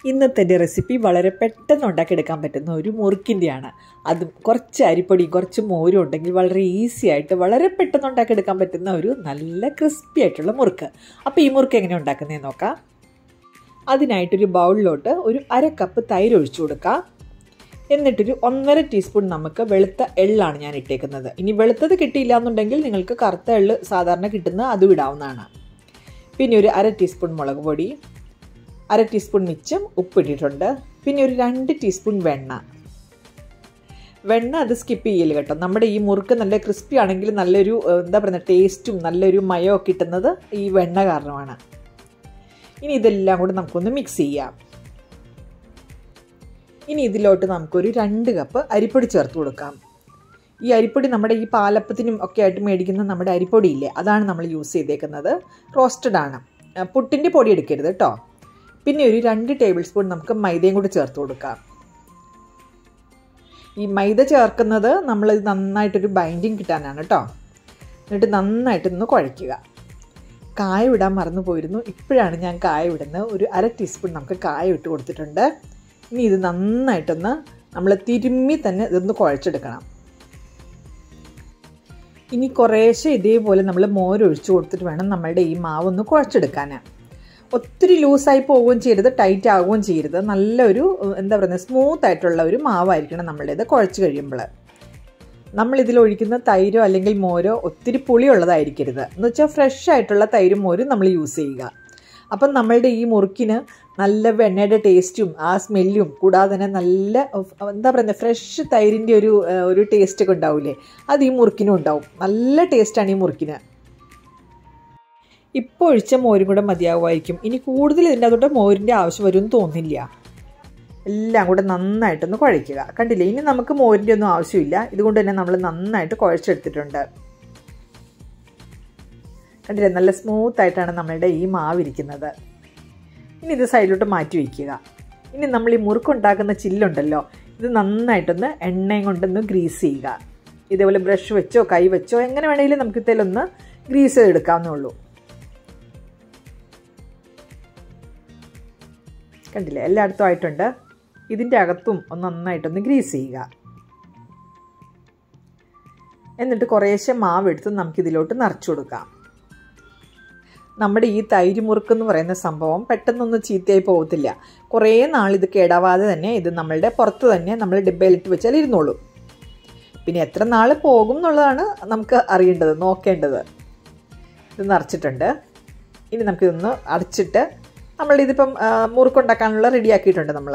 ഇന്നത്തെ എൻ്റെ റെസിപ്പി വളരെ പെട്ടെന്ന് ഉണ്ടാക്കിയെടുക്കാൻ പറ്റുന്ന ഒരു മുറുക്കിൻ്റെയാണ് അതും കുറച്ച് അരിപ്പൊടിയും കുറച്ച് മോരും ഉണ്ടെങ്കിൽ വളരെ ഈസി ആയിട്ട് വളരെ പെട്ടെന്ന് ഉണ്ടാക്കിയെടുക്കാൻ പറ്റുന്ന ഒരു നല്ല ക്രിസ്പി ആയിട്ടുള്ള മുറുക്ക് അപ്പോൾ ഈ മുറുക്ക് എങ്ങനെ ഉണ്ടാക്കുന്നതെന്ന് നോക്കാം അതിനായിട്ടൊരു ബൗളിലോട്ട് ഒരു അര കപ്പ് തൈര് ഒഴിച്ചു കൊടുക്കാം എന്നിട്ടൊരു ഒന്നര ടീസ്പൂൺ നമുക്ക് വെളുത്ത എള്ളാണ് ഞാൻ ഇട്ടേക്കുന്നത് ഇനി വെളുത്തത് കിട്ടിയില്ല എന്നുണ്ടെങ്കിൽ നിങ്ങൾക്ക് കറുത്ത എള്ള് സാധാരണ കിട്ടുന്ന അതും ഇടാവുന്നതാണ് പിന്നെ ഒരു അര ടീസ്പൂൺ മുളക് പൊടി അര ടീസ്പൂൺ മിച്ചം ഉപ്പിട്ടിട്ടുണ്ട് പിന്നെ ഒരു രണ്ട് ടീസ്പൂൺ വെണ്ണ വെണ്ണ അത് സ്കിപ്പ് ചെയ്യല് കേട്ടോ നമ്മുടെ ഈ മുറുക്ക് നല്ല ക്രിസ്പി ആണെങ്കിൽ നല്ലൊരു എന്താ പറയുക ടേസ്റ്റും നല്ലൊരു മയമോ കിട്ടുന്നത് ഈ വെണ്ണ കാരണമാണ് ഇനി ഇതെല്ലാം കൂടി നമുക്കൊന്ന് മിക്സ് ചെയ്യാം ഇനി ഇതിലോട്ട് നമുക്കൊരു രണ്ട് കപ്പ് അരിപ്പൊടി ചേർത്ത് കൊടുക്കാം ഈ അരിപ്പൊടി നമ്മുടെ ഈ പാലപ്പത്തിനും ഒക്കെ ആയിട്ട് മേടിക്കുന്ന നമ്മുടെ അരിപ്പൊടി ഇല്ലേ അതാണ് നമ്മൾ യൂസ് ചെയ്തേക്കുന്നത് റോസ്റ്റഡ് ആണ് പുട്ടിൻ്റെ പൊടി എടുക്കരുത് കേട്ടോ പിന്നെ ഒരു രണ്ട് ടേബിൾ സ്പൂൺ നമുക്ക് മൈദയും കൂടി ചേർത്ത് കൊടുക്കാം ഈ മൈദ ചേർക്കുന്നത് നമ്മൾ നന്നായിട്ടൊരു ബൈൻഡിങ് കിട്ടാനാണ് കേട്ടോ എന്നിട്ട് നന്നായിട്ട് ഒന്ന് കുഴയ്ക്കുക കായ വിടാൻ മറന്നു പോയിരുന്നു ഇപ്പോഴാണ് ഞാൻ കായ വിടുന്നത് ഒരു അര ടീസ്പൂൺ നമുക്ക് കായ ഇട്ട് കൊടുത്തിട്ടുണ്ട് ഇനി ഇത് നന്നായിട്ടൊന്ന് നമ്മൾ തിരുമ്മി തന്നെ ഇതൊന്ന് കുഴച്ചെടുക്കണം ഇനി കുറേശ്ശെ ഇതേപോലെ നമ്മൾ മോരൊഴിച്ച് കൊടുത്തിട്ട് വേണം നമ്മളുടെ ഈ മാവ് ഒന്ന് കുഴച്ചെടുക്കാൻ ഒത്തിരി ലൂസായി പോവുകയും ചെയ്യരുത് ടൈറ്റ് ആവുകയും ചെയ്യരുത് നല്ലൊരു എന്താ പറയുന്നത് സ്മൂത്ത് ആയിട്ടുള്ള ഒരു മാവായിരിക്കണം നമ്മളുടേത് കുഴച്ച് കഴിയുമ്പോൾ നമ്മളിതിൽ ഒഴിക്കുന്ന തൈരോ അല്ലെങ്കിൽ മോരോ ഒത്തിരി പുളിയുള്ളതായിരിക്കരുത് എന്ന് വെച്ചാൽ ഫ്രഷ് ആയിട്ടുള്ള തൈരും മോരും നമ്മൾ യൂസ് ചെയ്യുക അപ്പം നമ്മളുടെ ഈ മുറുക്കിന് നല്ല വെണ്ണയുടെ ടേസ്റ്റും ആ സ്മെല്ലും കൂടാതെ തന്നെ നല്ല എന്താ പറയുന്നത് ഫ്രഷ് തൈരിൻ്റെ ഒരു ഒരു ടേസ്റ്റ് ഒക്കെ ഉണ്ടാവില്ലേ അത് ഈ മുറുക്കിനും ഉണ്ടാവും നല്ല ടേസ്റ്റാണ് ഈ മുറുക്കിന് ഇപ്പോൾ ഒഴിച്ച മോരും കൂടെ മതിയാവുമായിരിക്കും ഇനി കൂടുതൽ ഇതിൻ്റെ അതോട്ട് മോരിൻ്റെ ആവശ്യം വരുമെന്ന് തോന്നില്ല എല്ലാം കൂടെ നന്നായിട്ടൊന്ന് കുഴയ്ക്കുക കണ്ടില്ലേ ഇനി നമുക്ക് മോരിൻ്റെ ഒന്നും ആവശ്യമില്ല ഇതുകൊണ്ട് തന്നെ നമ്മൾ നന്നായിട്ട് കുഴച്ചെടുത്തിട്ടുണ്ട് കണ്ടില്ലേ നല്ല സ്മൂത്ത് ആയിട്ടാണ് നമ്മളുടെ ഈ മാവ് ഇരിക്കുന്നത് ഇനി ഇത് സൈഡിലോട്ട് മാറ്റി വയ്ക്കുക ഇനി നമ്മൾ ഈ മുറുക്കുണ്ടാക്കുന്ന ചില്ലുണ്ടല്ലോ ഇത് നന്നായിട്ടൊന്ന് എണ്ണയും കൊണ്ടൊന്ന് ഗ്രീസ് ചെയ്യുക ഇതേപോലെ ബ്രഷ് വെച്ചോ കൈ വെച്ചോ എങ്ങനെ വേണമെങ്കിലും നമുക്ക് ഇതിലൊന്ന് ഗ്രീസ് ചെയ്തെടുക്കാവുന്നേ ഉള്ളൂ കണ്ടില്ലേ എല്ലായിടത്തും ആയിട്ടുണ്ട് ഇതിൻ്റെ അകത്തും ഒന്ന് നന്നായിട്ടൊന്ന് ഗ്രീസ് ചെയ്യുക എന്നിട്ട് കുറേശ്ശെ മാവ് എടുത്ത് നമുക്കിതിലോട്ട് നിറച്ചു കൊടുക്കാം നമ്മുടെ ഈ തൈര് മുറുക്കെന്ന് പറയുന്ന സംഭവം പെട്ടെന്നൊന്നും ചീത്തയായി പോകത്തില്ല കുറേ നാൾ ഇത് കേടാവാതെ തന്നെ ഇത് നമ്മളുടെ പുറത്ത് തന്നെ നമ്മൾ ഡിബയിലിട്ട് വെച്ചാൽ ഇരുന്നോളും പിന്നെ എത്ര നാൾ പോകും എന്നുള്ളതാണ് നമുക്ക് അറിയേണ്ടത് നോക്കേണ്ടത് ഇത് നിറച്ചിട്ടുണ്ട് ഇനി നമുക്കിതൊന്ന് അടച്ചിട്ട് നമ്മളിതിപ്പം മുറുക്കുണ്ടാക്കാനുള്ള റെഡിയാക്കിയിട്ടുണ്ട് നമ്മൾ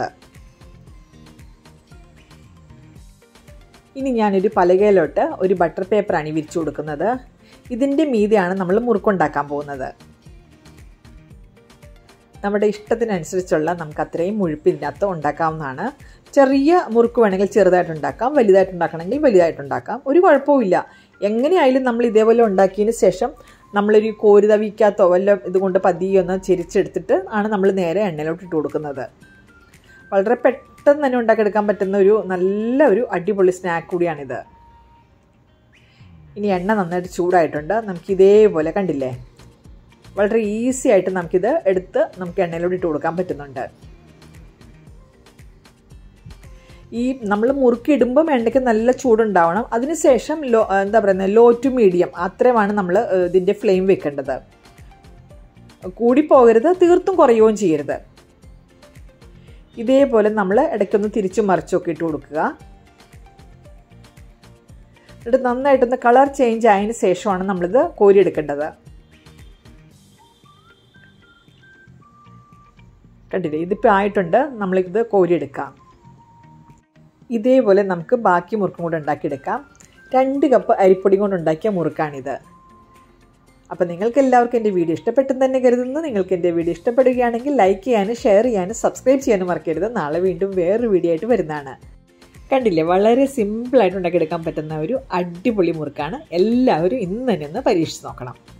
ഇനി ഞാനൊരു പലകയിലോട്ട് ഒരു ബട്ടർ പേപ്പറാണ് വിരിച്ചു കൊടുക്കുന്നത് ഇതിൻ്റെ മീതെയാണ് നമ്മൾ മുറുക്കുണ്ടാക്കാൻ പോകുന്നത് നമ്മുടെ ഇഷ്ടത്തിനനുസരിച്ചുള്ള നമുക്ക് അത്രയും മുഴുപ്പിനകത്ത് ഉണ്ടാക്കാവുന്നതാണ് ചെറിയ മുറുക്ക് വേണമെങ്കിൽ ചെറുതായിട്ട് ഉണ്ടാക്കാം വലുതായിട്ട് ഉണ്ടാക്കണമെങ്കിൽ വലുതായിട്ട് ഉണ്ടാക്കാം ഒരു കുഴപ്പമില്ല എങ്ങനെയായാലും നമ്മൾ ഇതേപോലെ ഉണ്ടാക്കിയതിന് ശേഷം നമ്മളൊരു കോരുതവിക്കകത്തോ വല്ല ഇതുകൊണ്ട് പതിയൊന്ന് ചെരിച്ചെടുത്തിട്ട് ആണ് നമ്മൾ നേരെ എണ്ണയിലോട്ട് ഇട്ട് കൊടുക്കുന്നത് വളരെ പെട്ടെന്ന് തന്നെ ഉണ്ടാക്കിയെടുക്കാൻ പറ്റുന്ന ഒരു നല്ല ഒരു അടിപൊളി സ്നാക്ക് കൂടിയാണിത് ഇനി എണ്ണ നന്നായിട്ട് ചൂടായിട്ടുണ്ട് നമുക്ക് ഇതേപോലെ കണ്ടില്ലേ വളരെ ഈസി ആയിട്ട് നമുക്കിത് എടുത്ത് നമുക്ക് എണ്ണയിലോട്ട് ഇട്ട് കൊടുക്കാൻ പറ്റുന്നുണ്ട് ഈ നമ്മൾ മുറുക്കി ഇടുമ്പം എണ്ണയ്ക്ക് നല്ല ചൂടുണ്ടാവണം അതിനുശേഷം ലോ എന്താ പറയുന്നത് ലോ ടു മീഡിയം അത്രയുമാണ് നമ്മൾ ഇതിൻ്റെ ഫ്ലെയിം വെക്കേണ്ടത് കൂടിപ്പോകരുത് തീർത്തും കുറയുകയും ചെയ്യരുത് ഇതേപോലെ നമ്മൾ ഇടയ്ക്കൊന്ന് തിരിച്ചു മറിച്ചൊക്കെ ഇട്ട് കൊടുക്കുക എന്നിട്ട് നന്നായിട്ടൊന്ന് കളർ ചേഞ്ച് ആയതിനു ശേഷമാണ് നമ്മളിത് കോരിയെടുക്കേണ്ടത് കണ്ടില്ലേ ഇതിപ്പോൾ ആയിട്ടുണ്ട് നമ്മളിത് കോരിയെടുക്കാം ഇതേപോലെ നമുക്ക് ബാക്കി മുറുക്കും കൂടെ ഉണ്ടാക്കിയെടുക്കാം രണ്ട് കപ്പ് അരിപ്പൊടി കൊണ്ട് ഉണ്ടാക്കിയ മുറുക്കാണിത് അപ്പോൾ നിങ്ങൾക്ക് എല്ലാവർക്കും എൻ്റെ വീഡിയോ ഇഷ്ടപ്പെട്ടെന്ന് തന്നെ കരുതുന്നു നിങ്ങൾക്ക് എൻ്റെ വീഡിയോ ഇഷ്ടപ്പെടുകയാണെങ്കിൽ ലൈക്ക് ചെയ്യാനും ഷെയർ ചെയ്യാനും സബ്സ്ക്രൈബ് ചെയ്യാനും മറക്കരുത് നാളെ വീണ്ടും വേറൊരു വീഡിയോ ആയിട്ട് വരുന്നതാണ് കണ്ടില്ലേ വളരെ സിമ്പിളായിട്ട് ഉണ്ടാക്കിയെടുക്കാൻ പറ്റുന്ന ഒരു അടിപൊളി മുറുക്കാണ് എല്ലാവരും ഇന്ന് തന്നെ ഒന്ന് പരീക്ഷിച്ച് നോക്കണം